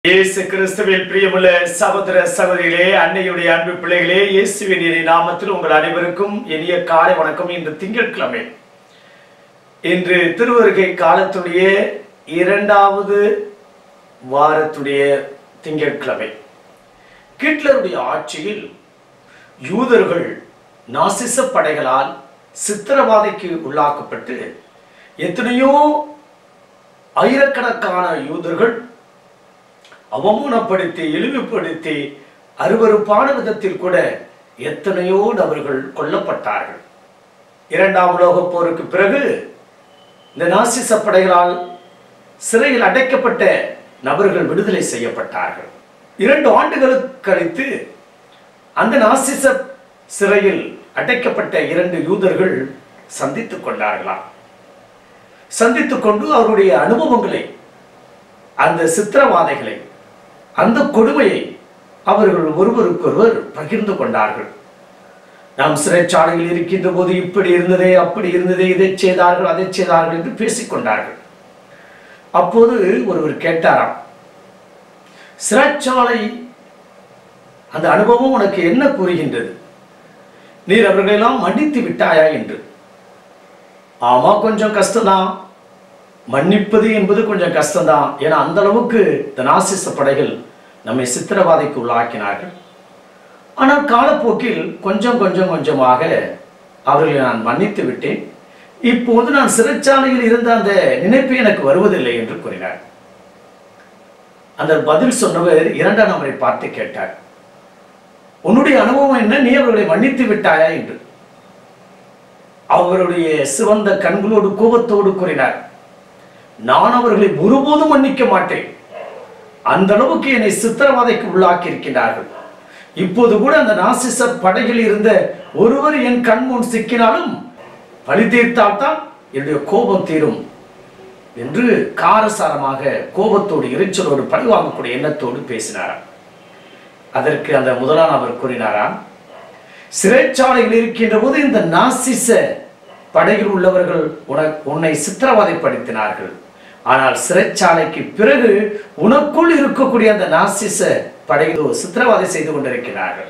இயேசு கிறிஸ்துவில் பிரியமுள்ள சகோதர சகோதரிகளே அன்னையுடைய அன்பு பிள்ளைகளே இயேசுவின் இறை நாமத்தில் உங்கள் அனைவருக்கும் இனிய காலை வணக்கம் இன்று திங்கட்கிழமை இன்று திருவருகை காலத்துடைய இரண்டாவது வாரத்துடைய திங்கட்கிழமை ஹிட்லருடைய ஆட்சியில் யூதர்கள் நாசிச படைகளால் சித்திரவாதைக்கு உள்ளாக்கப்பட்டு எத்தனையோ ஆயிரக்கணக்கான யூதர்கள் அவமானப்படுத்தி இழிவுபடுத்தி அருவருப்பான விதத்தில் கூட எத்தனையோ நபர்கள் கொல்லப்பட்டார்கள் இரண்டாம் உலகப் போருக்கு பிறகு இந்த நாசிச படைகளால் சிறையில் அடைக்கப்பட்ட நபர்கள் விடுதலை செய்யப்பட்டார்கள் இரண்டு ஆண்டுகளுக்கு கழித்து அந்த நாசிச சிறையில் அடைக்கப்பட்ட இரண்டு யூதர்கள் சந்தித்துக் கொண்டார்களாம் சந்தித்துக் கொண்டு அவருடைய அனுபவங்களை அந்த சித்திரவாதைகளை அந்த கொடுமையை அவர்கள் ஒருவருக்கொருவர் பகிர்ந்து கொண்டார்கள் நாம் சிறைச்சாலையில் இருக்கின்ற போது இப்படி இருந்ததே அப்படி இருந்ததே இதை செய்தார்கள் அதை செய்தார்கள் என்று பேசிக்கொண்டார்கள் அப்போது ஒருவர் கேட்டாராம் சிறைச்சாலை அந்த அனுபவம் உனக்கு என்ன கூறுகின்றது நீர் அவர்களெல்லாம் மன்னித்து விட்டாயா என்று ஆமா கொஞ்சம் கஷ்டம்தான் மன்னிப்பது என்பது கொஞ்சம் கஷ்டம்தான் ஏன்னா அந்த அளவுக்கு இந்த நாசிச படைகள் நம்மை சித்திரவாதைக்கு உள்ளாக்கினார்கள் ஆனால் காலப்போக்கில் கொஞ்சம் கொஞ்சம் கொஞ்சமாக அவர்களை நான் மன்னித்து விட்டேன் இப்போது நான் சிறைச்சாலையில் இருந்த அந்த நினைப்பு எனக்கு வருவதில்லை என்று கூறினார் அந்த பதில் சொன்னவர் இரண்டாம் நபரை பார்த்து கேட்டார் உன்னுடைய அனுபவம் என்ன நீ அவர்களை மன்னித்து விட்டாயா என்று அவருடைய சிவந்த கண்களோடு கோபத்தோடு கூறினார் நான் அவர்களை ஒருபோதும் மன்னிக்க மாட்டேன் அந்த அளவுக்கு என்னை சித்திரவதைக்கு உள்ளாக்கி இருக்கின்றார்கள் இப்போது கூட அந்த நாசிச படையில் இருந்த ஒருவர் என் கண் முன் சிக்கினாலும் பழி தீர்த்தால்தான் என்னுடைய கோபம் தீரும் என்று காரசாரமாக கோபத்தோடு எரிச்சலோடு பழி வாங்கக்கூடிய எண்ணத்தோடு பேசினாராம் அதற்கு அந்த முதலாம் அவர் கூறினாராம் சிறைச்சாலையில் இருக்கின்ற போது இந்த நாசிச படையில் உள்ளவர்கள் உன- உன்னை சித்திரவதைப்படுத்தினார்கள் ஆனால் சிறைச்சாலைக்கு பிறகு உனக்குள் இருக்கக்கூடிய அந்த நாசிச படையில் சித்திரவதை செய்து கொண்டிருக்கிறார்கள்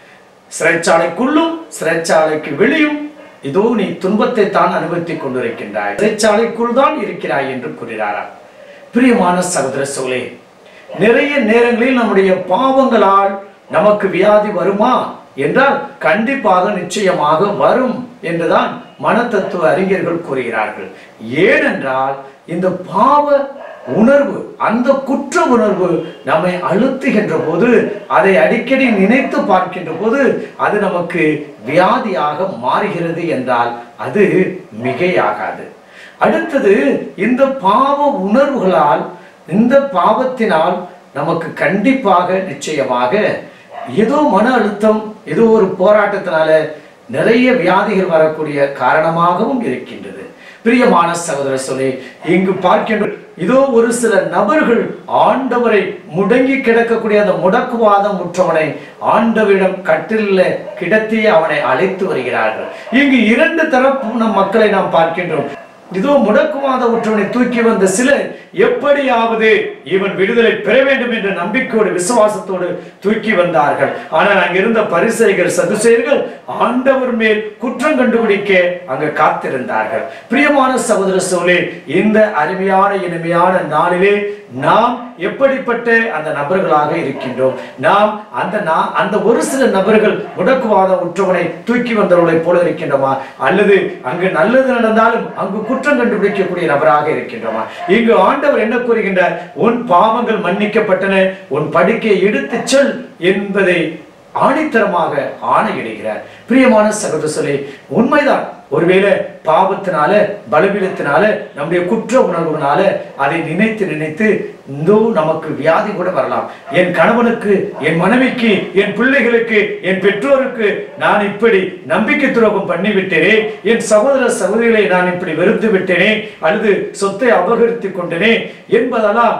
சிறைச்சாலைக்குள்ளும் சிறைச்சாலைக்கு வெளியும் இதோ நீ துன்பத்தை தான் அனுபவித்துக் கொண்டிருக்கின்றாய் சிறைச்சாலைக்குள் தான் இருக்கிறாய் என்று கூறினாராம் பிரியமான சகோதர சோலே நிறைய நேரங்களில் நம்முடைய பாவங்களால் நமக்கு வியாதி வருமா என்றால் கண்டிப்பாக நிச்சயமாக வரும் என்றுதான் மனத்தத்துவ அறிஞர்கள் கூறுகிறார்கள் ஏனென்றால் இந்த பாவ உணர்வு அந்த குற்ற உணர்வு நம்மை அழுத்துகின்ற போது அதை அடிக்கடி நினைத்து பார்க்கின்ற போது அது நமக்கு வியாதியாக மாறுகிறது என்றால் அது மிகையாகாது அடுத்தது இந்த பாவ உணர்வுகளால் இந்த பாவத்தினால் நமக்கு கண்டிப்பாக நிச்சயமாக ஏதோ மன அழுத்தம் ஏதோ ஒரு போராட்டத்தினால நிறைய வியாதிகள் வரக்கூடிய காரணமாகவும் இருக்கின்றது பிரியமான சகோதர சொல்லி இங்கு பார்க்கின்ற இதோ ஒரு சில நபர்கள் ஆண்டவரை முடங்கி கிடக்கக்கூடிய அந்த முடக்குவாதம் முற்றவனை ஆண்டவரிடம் கட்டில கிடத்தி அவனை அழைத்து வருகிறார்கள் இங்கு இரண்டு தரப்பு நம் மக்களை நாம் பார்க்கின்றோம் இதோ முடக்குவாத ஒற்றவனை தூக்கி வந்த சிலர் எப்படியாவது இவன் விடுதலை பெற வேண்டும் என்ற நம்பிக்கையோடு விசுவாசத்தோடு தூக்கி வந்தார்கள் ஆனால் அங்கிருந்த பரிசைகள் சதுசேயர்கள் ஆண்டவர் மேல் குற்றம் கண்டுபிடிக்க அங்கு காத்திருந்தார்கள் பிரியமான சகோதர சோழே இந்த அருமையான இனிமையான நாளிலே நாம் எப்படிப்பட்ட அந்த நபர்களாக இருக்கின்றோம் நாம் அந்த நா- அந்த ஒரு சில நபர்கள் முடக்குவாத உற்றவனை தூக்கி வந்தவர்களைப் போல இருக்கின்றோமா அல்லது அங்கு நல்லது நடந்தாலும் அங்கு குற்றம் கண்டுபிடிக்கக்கூடிய நபராக இருக்கின்றோமா இங்கு ஆண்டவர் என்ன கூறுகின்றார் உன் பாவங்கள் மன்னிக்கப்பட்டன உன் படுக்கையை எடுத்துச் செல் என்பதை ஆணித்தரமாக ஆணையிடுகிறார் பிரியமான சகோதர சொல்லி உண்மைதான் ஒருவேளை பாவத்தினால பலவீனத்தினால நம்முடைய குற்ற உணர்வுனால அதை நினைத்து நினைத்து இந்தோ நமக்கு வியாதி கூட வரலாம் என் கணவனுக்கு என் மனைவிக்கு என் பிள்ளைகளுக்கு என் பெற்றோருக்கு நான் இப்படி நம்பிக்கை துரோகம் பண்ணிவிட்டேனே என் சகோதர சகோதரிகளை நான் இப்படி வெறுத்து விட்டேனே அல்லது சொத்தை அபகரித்துக் கொண்டேனே என்பதெல்லாம்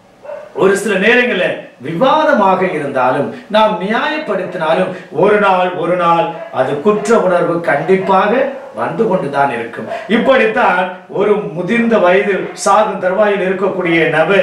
ஒரு சில நேரங்களில் விவாதமாக இருந்தாலும் நாம் நியாயப்படுத்தினாலும் ஒரு நாள் ஒரு நாள் அது குற்ற உணர்வு கண்டிப்பாக வந்து கொண்டுதான் இருக்கும் இப்படித்தான் ஒரு முதிர்ந்த வயதில் சாகும் தருவாயில் இருக்கக்கூடிய நபர்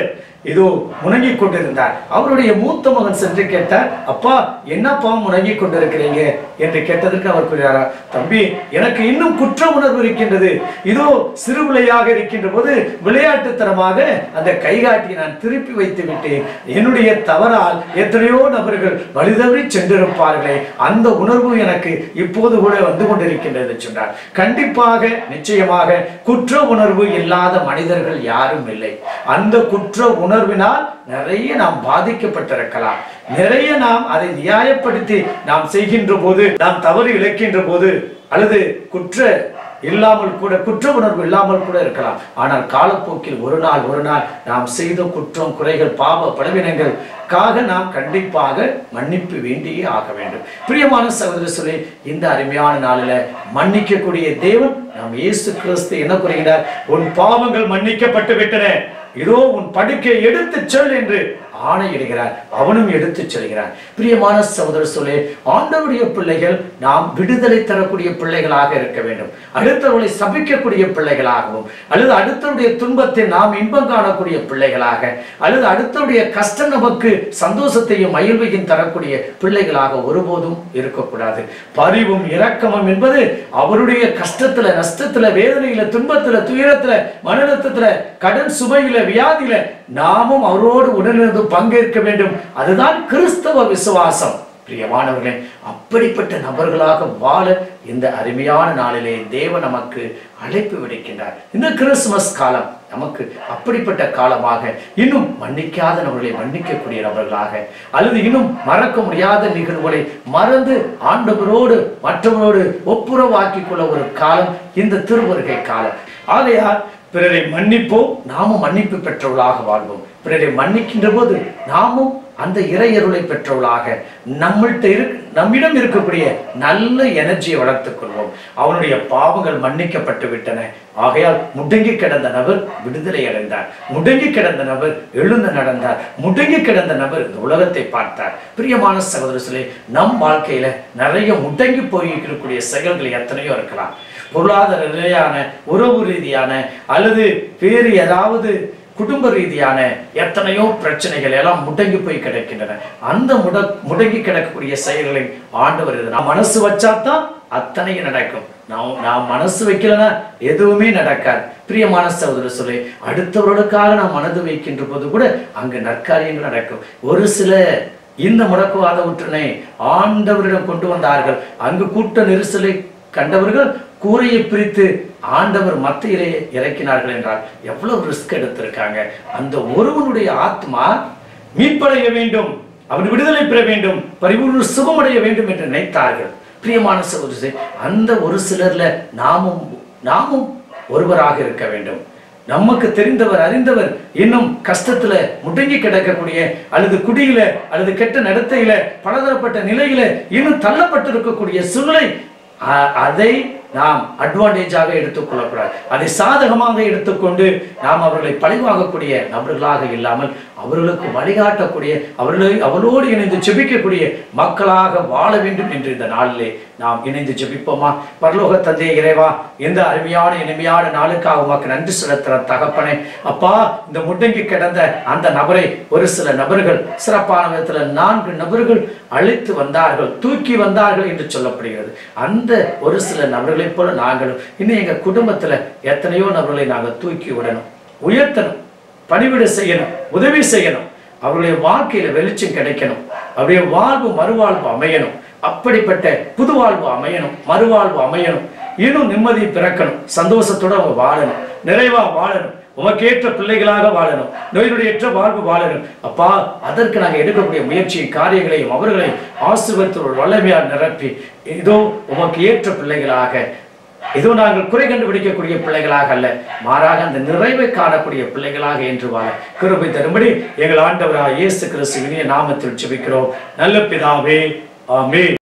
இதோ முணங்கிக் கொண்டிருந்தார் அவருடைய மூத்த மகன் சென்று கேட்டார் அப்பா என்னப்பா முணங்கிக் கொண்டிருக்கிறீங்க என்று கேட்டதற்கு அவர் கூறுகிறாரா தம்பி எனக்கு இன்னும் குற்ற உணர்வு இருக்கின்றது இதோ சிறு பிள்ளையாக இருக்கின்ற போது விளையாட்டுத்தனமாக அந்த கைகாட்டி நான் திருப்பி வைத்து விட்டேன் என்னுடைய தவறால் எத்தனையோ நபர்கள் வழிதவறி சென்றிருப்பார்களே அந்த உணர்வு எனக்கு இப்போது கூட வந்து கொண்டிருக்கின்றது சொன்னார் கண்டிப்பாக நிச்சயமாக குற்ற உணர்வு இல்லாத மனிதர்கள் யாரும் இல்லை அந்த குற்ற உணர்வினால் நிறைய நாம் பாதிக்கப்பட்டிருக்கலாம் நிறைய நாம் அதை நியாயப்படுத்தி நாம் செய்கின்ற போது நாம் தவறு இழைக்கின்ற போது அல்லது குற்ற இல்லாமல் கூட குற்ற உணர்வு இல்லாமல் கூட இருக்கலாம் ஆனால் காலப்போக்கில் ஒரு நாள் ஒரு நாள் நாம் செய்த குற்றம் குறைகள் பாவ பலவீனங்களுக்காக நாம் கண்டிப்பாக மன்னிப்பு வேண்டியே ஆக வேண்டும் பிரியமான சகோதர சொல்லி இந்த அருமையான நாளில் மன்னிக்கக்கூடிய தேவன் நாம் இயேசு கிறிஸ்து என்ன கூறுகிறார் உன் பாவங்கள் மன்னிக்கப்பட்டு விட்டன இதோ உன் படுக்கை எடுத்துச் செல் என்று ஆணையிடுகிறார் அவனும் எடுத்துச் செல்கிறார் பிரியமான சகோதர சொல்லி ஆண்டவருடைய பிள்ளைகள் நாம் விடுதலை தரக்கூடிய பிள்ளைகளாக இருக்க வேண்டும் அடுத்தவர்களை சபிக்கக்கூடிய பிள்ளைகளாகவும் அல்லது அடுத்தவருடைய துன்பத்தை நாம் இன்பம் காணக்கூடிய பிள்ளைகளாக அல்லது அடுத்தவருடைய கஷ்டம் நமக்கு சந்தோஷத்தையும் மகிழ்வையும் தரக்கூடிய பிள்ளைகளாக ஒருபோதும் இருக்கக்கூடாது பரிவும் இரக்கமும் என்பது அவருடைய கஷ்டத்துல நஷ்டத்துல வேதனையில துன்பத்துல துயரத்துல மனநத்தத்துல கடன் சுமையில வியாதியில நாமும் அவரோடு உடனிருந்து பங்கேற்க வேண்டும் அதுதான் கிறிஸ்தவ விசுவாசம் பிரியமானவர்களே அப்படிப்பட்ட நபர்களாக வாழ இந்த அருமையான நாளிலே தேவன் நமக்கு அழைப்பு விடுக்கின்றார் இந்த கிறிஸ்துமஸ் காலம் நமக்கு அப்படிப்பட்ட காலமாக இன்னும் மன்னிக்காத நபர்களை மன்னிக்கக்கூடிய நபர்களாக அல்லது இன்னும் மறக்க முடியாத நிகழ்வுகளை மறந்து ஆண்டவரோடு மற்றவரோடு ஒப்புரவாக்கிக் கொள்ள ஒரு காலம் இந்த திருவருகை காலம் ஆகையால் பிறரை மன்னிப்போம் நாமும் மன்னிப்பு பெற்றவர்களாக வாழ்வோம் பிறரை மன்னிக்கின்ற போது நாமும் அந்த இறையருளை பெற்றவர்களாக நம்மள்கிட்ட இரு நம்மிடம் இருக்கக்கூடிய நல்ல எனர்ஜியை வளர்த்துக் கொள்வோம் அவனுடைய பாவங்கள் மன்னிக்கப்பட்டு விட்டன ஆகையால் முடங்கி கிடந்த நபர் விடுதலை அடைந்தார் முடங்கி கிடந்த நபர் எழுந்து நடந்தார் முடங்கி கிடந்த நபர் இந்த உலகத்தை பார்த்தார் பிரியமான சகோதரர்களே நம் வாழ்க்கையில நிறைய முடங்கி போய் இருக்கக்கூடிய செயல்கள் எத்தனையோ இருக்கலாம் பொருளாதார ரீதியான உறவு ரீதியான அல்லது வேறு ஏதாவது குடும்ப ரீதியான எத்தனையோ பிரச்சனைகள் எல்லாம் முடங்கி போய் கிடக்கின்றன அந்த முட முடங்கி கிடக்கக்கூடிய செயல்களை ஆண்டவர் இது நான் மனசு வச்சாதான் அத்தனையும் நடக்கும் நாம் நாம் மனசு வைக்கலன்னா எதுவுமே நடக்காது பிரியமான சகோதர சொல்லி அடுத்தவர்களுக்காக நாம் மனது வைக்கின்ற போது கூட அங்கு நற்காரியங்கள் நடக்கும் ஒரு சில இந்த முடக்குவாத உற்றனை ஆண்டவரிடம் கொண்டு வந்தார்கள் அங்கு கூட்ட நெரிசலை கண்டவர்கள் கூரையை பிரித்து ஆண்டவர் மத்தியிலே இறக்கினார்கள் என்றால் எவ்வளவு ரிஸ்க் எடுத்திருக்காங்க அந்த ஒருவனுடைய ஆத்மா மீட்படைய வேண்டும் அவன் விடுதலை பெற வேண்டும் பரிபூர்ண சுகமடைய வேண்டும் என்று நினைத்தார்கள் பிரியமான சகோதரரே அந்த ஒரு சிலர்ல நாமும் நாமும் ஒருவராக இருக்க வேண்டும் நமக்கு தெரிந்தவர் அறிந்தவர் இன்னும் கஷ்டத்துல முடங்கி கிடக்கக்கூடிய அல்லது குடியில அல்லது கெட்ட நடத்தையில பலதரப்பட்ட நிலையில இன்னும் தள்ளப்பட்டிருக்கக்கூடிய சூழ்நிலை அ- அதை நாம் அட்வான்டேஜாக எடுத்துக்கொள்ளக்கூடாது அதை சாதகமாக எடுத்துக்கொண்டு நாம் அவர்களை பழிவாங்கக்கூடிய நபர்களாக இல்லாமல் அவர்களுக்கு வழிகாட்டக்கூடிய அவர்களை அவரோடு இணைந்து ஜெபிக்கக்கூடிய மக்களாக வாழ வேண்டும் என்று இந்த நாளிலே நாம் இணைந்து ஜெபிப்போமா பரலோக தந்தை இறைவா இந்த அருமையான இனிமையான நாளுக்காக உமக்கு நன்றி செலுத்துற தகப்பனே அப்பா இந்த முடங்கி கிடந்த அந்த நபரை ஒரு சில நபர்கள் சிறப்பான விதத்துல நான்கு நபர்கள் அழைத்து வந்தார்கள் தூக்கி வந்தார்கள் என்று சொல்லப்படுகிறது அந்த ஒரு சில நபர்களைப் போல நாங்களும் இன்னும் எங்க குடும்பத்துல எத்தனையோ நபர்களை நாங்கள் தூக்கி விடணும் உயர்த்தணும் பணிவிட செய்யணும் உதவி செய்யணும் அவருடைய வாழ்க்கையில வெளிச்சம் கிடைக்கணும் அவருடைய வாழ்வு மறுவாழ்வு அமையணும் அப்படிப்பட்ட புது வாழ்வு அமையணும் மறுவாழ்வு அமையணும் இன்னும் நிம்மதி பிறக்கணும் சந்தோஷத்தோட அவங்க வாழணும் நிறைவா வாழணும் உமக்கு ஏற்ற பிள்ளைகளாக வாழணும் நோயினுடையற்ற வாழ்வு வாழணும் அப்பா அதற்கு நாங்கள் எடுக்கக்கூடிய முயற்சியும் காரியங்களையும் அவர்களை ஆசீர்வதித்து ஒரு வல்லமையால் நிரப்பி இதோ உமக்கு ஏற்ற பிள்ளைகளாக ஏதோ நாங்கள் குறை கண்டுபிடிக்கக்கூடிய பிள்ளைகளாக அல்ல மாறாக அந்த நிறைவை காணக்கூடிய பிள்ளைகளாக என்று வாழ கிருபை தரும்படி எங்கள் ஆண்டவராக இயேசு கிறிஸ்து இனிய நாமத்தில் ஜெபிக்கிறோம் நல்ல பிதாவே ஆமென்